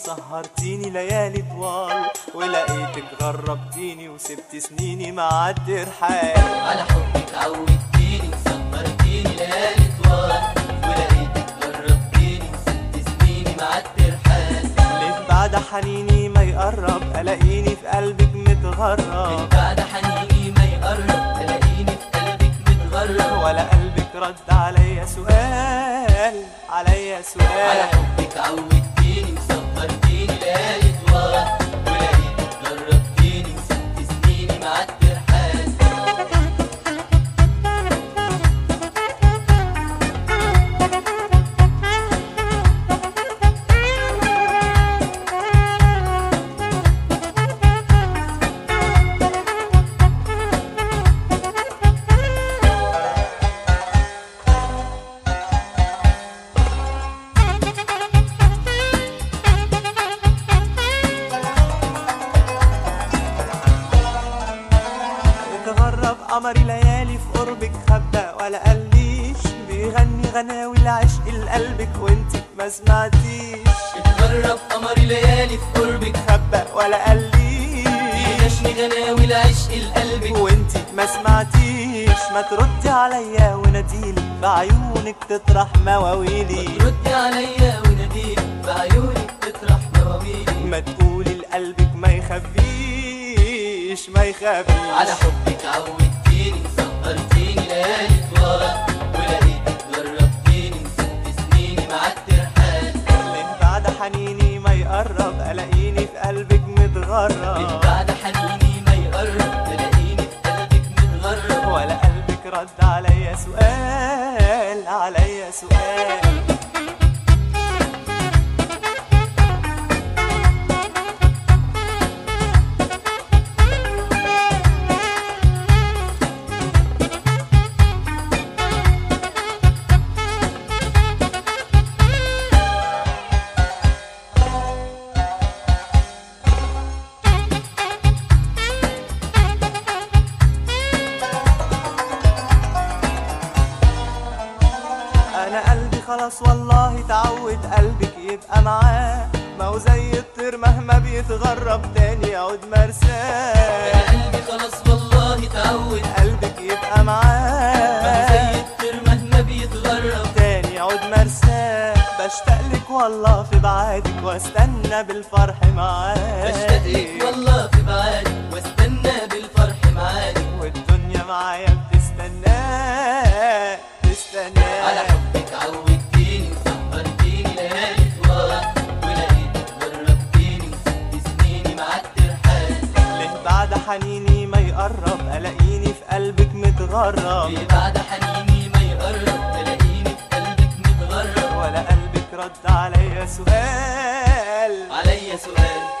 سهرتيني ليالي طوال ولقيتك غربتيني وسبت سنيني مع الترحال على حبك عودتيني وسهرتيني ليالي طوال ولقيتك جربتيني وست سنيني مع الترحال ليه بعد حنيني ما يقرب الاقيني في قلبك متغرب بعد حنيني ما يقرب تلاقيني في قلبك متغرب ولا قلبك رد عليا سؤال عليا على سؤال حبك عودتيني وسهرتيني ليالي طوال ولقيتك جربتيني وست سنيني مع الترحال اتغرب قمري ليالي في قربك خبى ولا قاليش بيغني غناوي لعشق لقلبك وانتي ما سمعتيش اتغرب قمري ليالي في قربك خبى ولا قاليش بينشني غناوي لعشق لقلبك وانتي ما سمعتيش ما تردي عليا وناديلي بعيونك تطرح مواويلي ردي عليا وناديلي بعيونك تطرح مواويلي ما تقولي لقلبك ما يخبيش ما يخبيش على حبك عودتيني وسهرتيني ليالي طوال ولقيتك جربتيني وست سنيني مع الترحال ليه بعد حنيني ما يقرب الاقيني في قلبك من متغرب بعد حنيني ما يقرب تلاقيني في قلبك متغرب ولا قلبك رد عليا سؤال عليا سؤال انا قلبي خلاص والله تعود قلبك يبقى معاه ما هو زي الطير مهما بيتغرب تاني يعود مرساه انا قلبي خلاص والله تعود قلبك يبقى ما معاه زي الطير مهما بيتغرب تاني يعود مرساه بشتاق لك والله في بعادك واستنى بالفرح معاك بشتاقلك والله في بعادك واستنى بالفرح معاك والدنيا معايا بتستناه تستناه على حبك عودتيني وسهرتيني ليالي طوال ولقيتك جربتيني وست سنيني مع الترحال ليه بعد حنيني ما يقرب الاقيني في قلبك متغرب ليه بعد حنيني ما يقرب تلاقيني في قلبك متغرب ولا قلبك رد عليا سؤال عليا سؤال